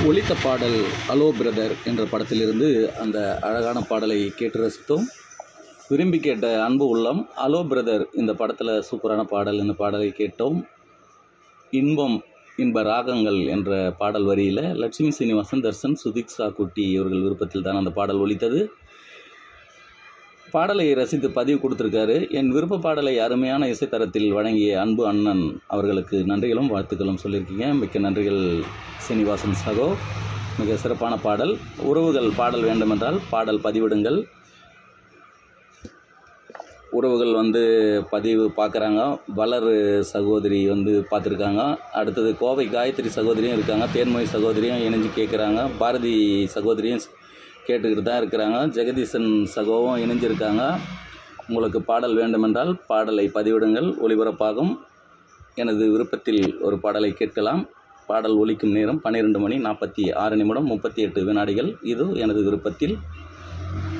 ஒலித்த பாடல் hello brother என்ற படத்திலிருந்து அந்த அழகான பாடலை கேட்டு ரசித்தோம் விரும்பி கேட்ட அன்பு உள்ளம் அலோ பிரதர் இந்த படத்தில் சூப்பரான பாடல் இந்த பாடலை கேட்டோம் இன்பம் இன்ப ராகங்கள் என்ற பாடல் வரியில் லட்சுமி சீனிவாசன் தர்சன் சுதீக்ஷா குட்டி இவர்கள் விருப்பத்தில் தான் அந்த பாடல் ஒலித்தது பாடலை ரசித்து பதிவு கொடுத்துருக்காரு என் விருப்ப பாடலை அருமையான இசைத்தரத்தில் வழங்கிய அன்பு அண்ணன் அவர்களுக்கு நன்றிகளும் வாழ்த்துக்களும் சொல்லியிருக்கீங்க மிக்க நன்றிகள் சீனிவாசன் சகோ மிக சிறப்பான பாடல் உறவுகள் பாடல் வேண்டுமென்றால் பாடல் பதிவிடுங்கள் உறவுகள் வந்து பதிவு பார்க்குறாங்க வளர் சகோதரி வந்து பார்த்துருக்காங்க அடுத்தது கோவை காயத்ரி சகோதரியும் இருக்காங்க தேன்மொழி சகோதரியும் இணைஞ்சு கேட்குறாங்க பாரதி சகோதரியும் கேட்டுக்கிட்டு தான் இருக்கிறாங்க ஜெகதீசன் சகோவும் இணைஞ்சிருக்காங்க உங்களுக்கு பாடல் வேண்டுமென்றால் பாடலை பதிவிடுங்கள் ஒளிபரப்பாகும் எனது விருப்பத்தில் ஒரு பாடலை கேட்கலாம் பாடல் ஒலிக்கும் நேரம் பன்னிரெண்டு மணி நாற்பத்தி ஆறு நிமிடம் முப்பத்தி எட்டு வினாடிகள் இது எனது விருப்பத்தில்